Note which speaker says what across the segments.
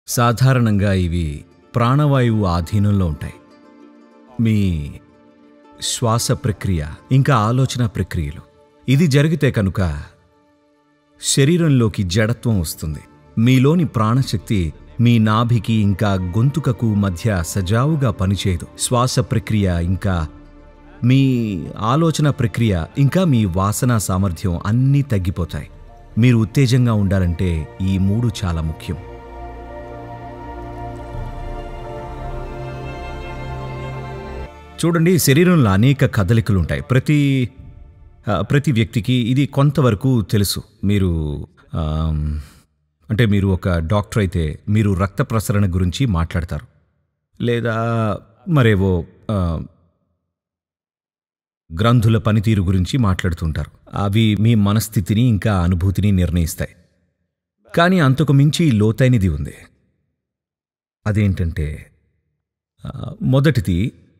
Speaker 1: సాధారణంగా ఇవి ప్రాణవాయువు ఆధీనంలో ఉంటాయి మీ శ్వాస ప్రక్రియ ఇంకా ఆలోచన ప్రక్రియలు ఇది జరిగితే కనుక శరీరంలోకి జడత్వం వస్తుంది మీలోని ప్రాణశక్తి మీ నాభికి ఇంకా గొంతుకకు మధ్య సజావుగా పనిచేయదు శ్వాస ప్రక్రియ ఇంకా మీ ఆలోచన ప్రక్రియ ఇంకా మీ వాసన సామర్థ్యం అన్నీ తగ్గిపోతాయి మీరు ఉత్తేజంగా ఉండాలంటే ఈ మూడు చాలా ముఖ్యం చూడండి శరీరంలో అనేక కదలికలు ఉంటాయి ప్రతి ఆ, ప్రతి వ్యక్తికి ఇది కొంతవరకు తెలుసు మీరు ఆమ్, అంటే మీరు ఒక డాక్టర్ అయితే మీరు రక్త ప్రసరణ గురించి మాట్లాడతారు లేదా మరేవో ఆ, గ్రంథుల పనితీరు గురించి మాట్లాడుతుంటారు అవి మీ మనస్థితిని ఇంకా అనుభూతిని నిర్ణయిస్తాయి కానీ అంతకు మించి లోతైనది ఉంది అదేంటంటే ఆ, మొదటిది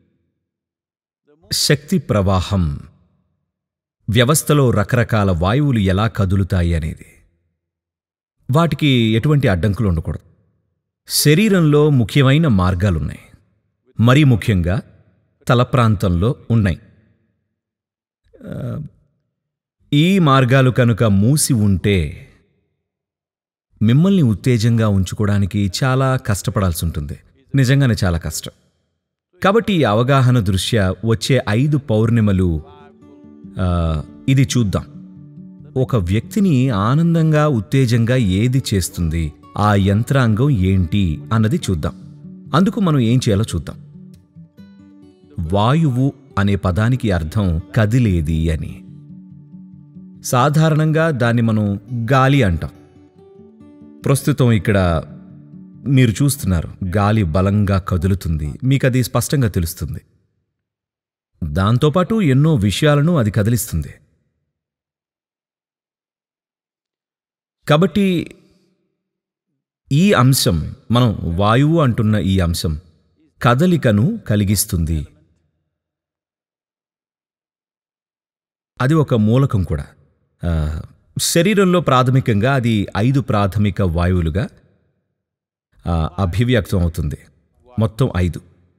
Speaker 1: శక్తి ప్రవాహం వ్యవస్థలో రకరకాల వాయువులు ఎలా కదులుతాయి అనేది వాటికి ఎటువంటి అడ్డంకులు ఉండకూడదు శరీరంలో ముఖ్యమైన మార్గాలున్నాయి మరీ ముఖ్యంగా తల ప్రాంతంలో ఉన్నాయి ఆ, ఈ మార్గాలు కనుక మూసి ఉంటే మిమ్మల్ని ఉత్తేజంగా ఉంచుకోవడానికి చాలా కష్టపడాల్సి ఉంటుంది నిజంగానే చాలా కష్టం కాబట్టి ఈ అవగాహన దృష్ట్యా వచ్చే ఐదు పౌర్ణిమలు ఆ, ఇది చూద్దాం ఒక వ్యక్తిని ఆనందంగా ఉత్తేజంగా ఏది చేస్తుంది ఆ యంత్రాంగం ఏంటి అన్నది చూద్దాం అందుకు మనం ఏం చేయాలో చూద్దాం వాయువు అనే పదానికి అర్థం కదిలేది అని సాధారణంగా దాన్ని మనం గాలి అంటాం ప్రస్తుతం ఇక్కడ మీరు చూస్తున్నారు గాలి బలంగా కదులుతుంది మీకు అది స్పష్టంగా తెలుస్తుంది దాంతోపాటు ఎన్నో విషయాలను అది కదిలిస్తుంది కాబట్టి ఈ అంశం మనం వాయువు అంటున్న ఈ అంశం కదలికను కలిగిస్తుంది అది ఒక మూలకం కూడా ఆ, శరీరంలో ప్రాథమికంగా అది ఐదు ప్రాథమిక వాయువులుగా ఆ, అభివ్యక్తం అవుతుంది మొత్తం ఐదు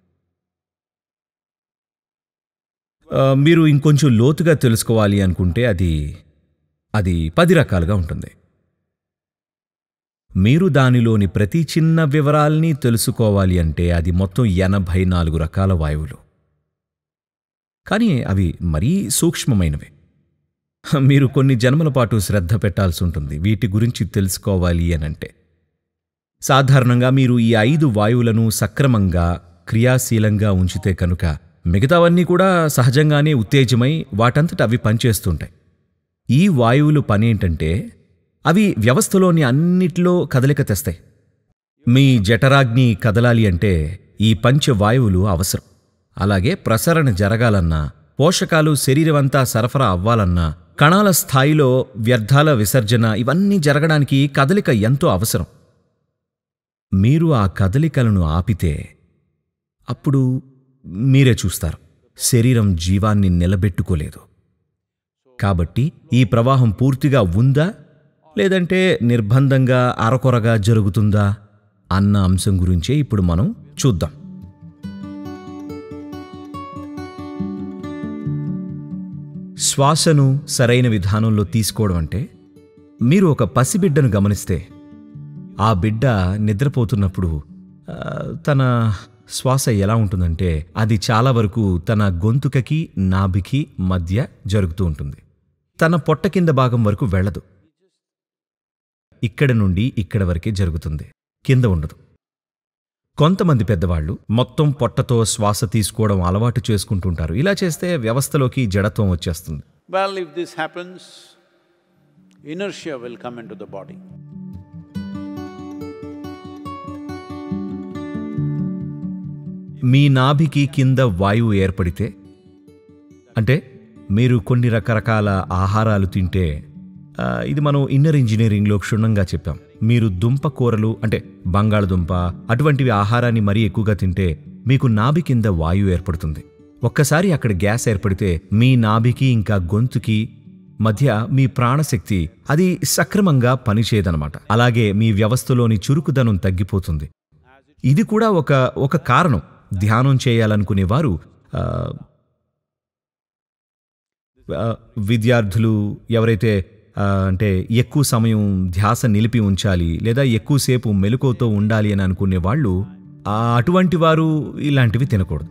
Speaker 1: ఆ, మీరు ఇంకొంచెం లోతుగా తెలుసుకోవాలి అనుకుంటే అది అది పది రకాలుగా ఉంటుంది మీరు దానిలోని ప్రతి చిన్న వివరాల్ని తెలుసుకోవాలి అంటే అది మొత్తం ఎనభై నాలుగు రకాల వాయువులు కానీ అవి మరీ సూక్ష్మమైనవి మీరు కొన్ని జన్మల పాటు శ్రద్ధ పెట్టాల్సి ఉంటుంది వీటి గురించి తెలుసుకోవాలి అనంటే సాధారణంగా మీరు ఈ ఐదు వాయువులను సక్రమంగా క్రియాశీలంగా ఉంచితే కనుక మిగతావన్నీ కూడా సహజంగానే ఉత్తేజమై వాటంతట అవి పనిచేస్తుంటాయి ఈ వాయువులు పనేంటంటే అవి వ్యవస్థలోని అన్నిట్లో కదలిక తెస్తాయి మీ జఠరాగ్ని కదలాలి అంటే ఈ పంచవాయువులు అవసరం అలాగే ప్రసరణ జరగాలన్నా పోషకాలు శరీరమంతా సరఫరా అవ్వాలన్నా కణాల స్థాయిలో వ్యర్థాల విసర్జన ఇవన్నీ జరగడానికి కదలిక ఎంతో అవసరం మీరు ఆ కదలికలను ఆపితే అప్పుడు మీరే చూస్తారు శరీరం జీవాన్ని నిలబెట్టుకోలేదు కాబట్టి ఈ ప్రవాహం పూర్తిగా ఉందా లేదంటే నిర్బంధంగా అరకొరగా జరుగుతుందా అన్న అంశం గురించే ఇప్పుడు మనం చూద్దాం శ్వాసను సరైన విధానంలో తీసుకోవడం అంటే మీరు ఒక పసిబిడ్డను గమనిస్తే ఆ బిడ్డ నిద్రపోతున్నప్పుడు ఆ, తన శ్వాస ఎలా ఉంటుందంటే అది చాలా వరకు తన గొంతుకకి నాభికి మధ్య జరుగుతూ ఉంటుంది తన పొట్ట కింద భాగం వరకు వెళ్ళదు ఇక్కడ నుండి ఇక్కడ వరకే జరుగుతుంది కింద ఉండదు కొంతమంది పెద్దవాళ్ళు మొత్తం పొట్టతో శ్వాస తీసుకోవడం అలవాటు చేసుకుంటుంటారు ఇలా చేస్తే వ్యవస్థలోకి జడత్వం వచ్చేస్తుంది
Speaker 2: Well, if this happens, inertia will come into the body.
Speaker 1: మీ నాభికి కింద వాయువు ఏర్పడితే అంటే మీరు కొన్ని రకరకాల ఆహారాలు తింటే ఆ, ఇది మనం ఇన్నర్ ఇంజనీరింగ్లో క్షుణ్ణంగా చెప్పాం మీరు దుంప కూరలు అంటే బంగాళదుంప అటువంటివి ఆహారాన్ని మరీ ఎక్కువగా తింటే మీకు నాభి కింద వాయువు ఏర్పడుతుంది ఒక్కసారి అక్కడ గ్యాస్ ఏర్పడితే మీ నాభికి ఇంకా గొంతుకి మధ్య మీ ప్రాణశక్తి అది సక్రమంగా పనిచేయదనమాట అలాగే మీ వ్యవస్థలోని చురుకుదనం తగ్గిపోతుంది ఇది కూడా ఒక ఒక కారణం ధ్యానం చేయాలనుకునే వారు ఆ, ఆ, విద్యార్థులు ఎవరైతే ఆ, అంటే ఎక్కువ సమయం ధ్యాస నిలిపి ఉంచాలి లేదా ఎక్కువసేపు మెలకువతో ఉండాలి అని అనుకునే వాళ్ళు ఆ, అటువంటి వారు ఇలాంటివి తినకూడదు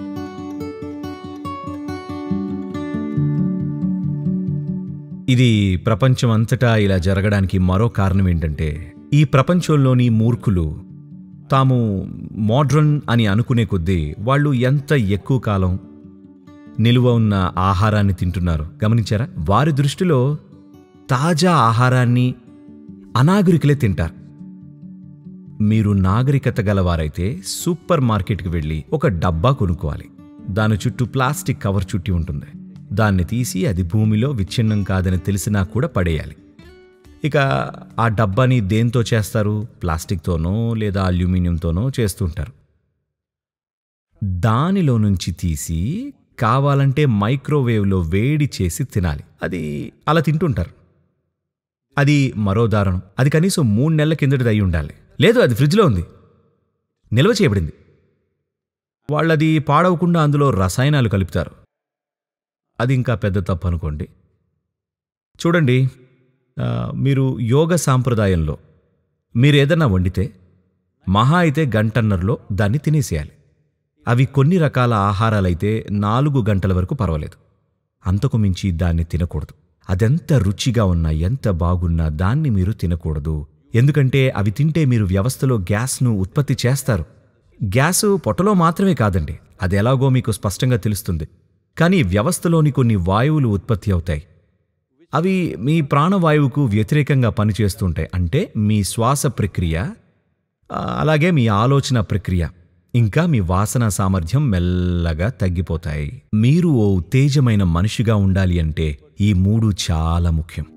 Speaker 1: ఇది ప్రపంచం అంతటా ఇలా జరగడానికి మరో కారణం ఏంటంటే ఈ ప్రపంచంలోని మూర్ఖులు తాము మోడ్రన్ అని అనుకునే కొద్దీ వాళ్ళు ఎంత ఎక్కువ కాలం నిలువ ఉన్న ఆహారాన్ని తింటున్నారు గమనించారా వారి దృష్టిలో తాజా ఆహారాన్ని అనాగరికులే తింటారు మీరు నాగరికత గలవారైతే సూపర్ మార్కెట్కి వెళ్ళి ఒక డబ్బా కొనుక్కోవాలి దాని చుట్టూ ప్లాస్టిక్ కవర్ చుట్టి ఉంటుంది దాన్ని తీసి అది భూమిలో విచ్ఛిన్నం కాదని తెలిసినా కూడా పడేయాలి ఇక ఆ డబ్బాని దేంతో చేస్తారు ప్లాస్టిక్తోనో లేదా అల్యూమినియంతోనో చేస్తుంటారు దానిలో నుంచి తీసి కావాలంటే మైక్రోవేవ్లో వేడి చేసి తినాలి అది అలా తింటుంటారు అది మరో దారుణం అది కనీసం మూడు నెలల కిందటిది అయి ఉండాలి లేదు అది ఫ్రిడ్జ్లో ఉంది నిల్వ చేయబడింది వాళ్ళది పాడవకుండా అందులో రసాయనాలు కలుపుతారు అది ఇంకా పెద్ద తప్పు అనుకోండి చూడండి ఆ, మీరు యోగ సాంప్రదాయంలో మీరు ఏదన్నా వండితే మహా అయితే గంటన్నరలో దాన్ని తినేసేయాలి అవి కొన్ని రకాల ఆహారాలైతే నాలుగు గంటల వరకు పర్వాలేదు అంతకు మించి దాన్ని తినకూడదు అదెంత రుచిగా ఉన్నా ఎంత బాగున్నా దాన్ని మీరు తినకూడదు ఎందుకంటే అవి తింటే మీరు వ్యవస్థలో గ్యాస్ను ఉత్పత్తి చేస్తారు గ్యాసు పొట్టలో మాత్రమే కాదండి అది ఎలాగో మీకు స్పష్టంగా తెలుస్తుంది కానీ వ్యవస్థలోని కొన్ని వాయువులు ఉత్పత్తి అవుతాయి అవి మీ ప్రాణవాయువుకు వ్యతిరేకంగా పనిచేస్తుంటాయి అంటే మీ శ్వాస ప్రక్రియ ఆ, అలాగే మీ ఆలోచన ప్రక్రియ ఇంకా మీ వాసన సామర్థ్యం మెల్లగా తగ్గిపోతాయి మీరు ఓ ఉత్తేజమైన మనిషిగా ఉండాలి అంటే ఈ మూడు చాలా ముఖ్యం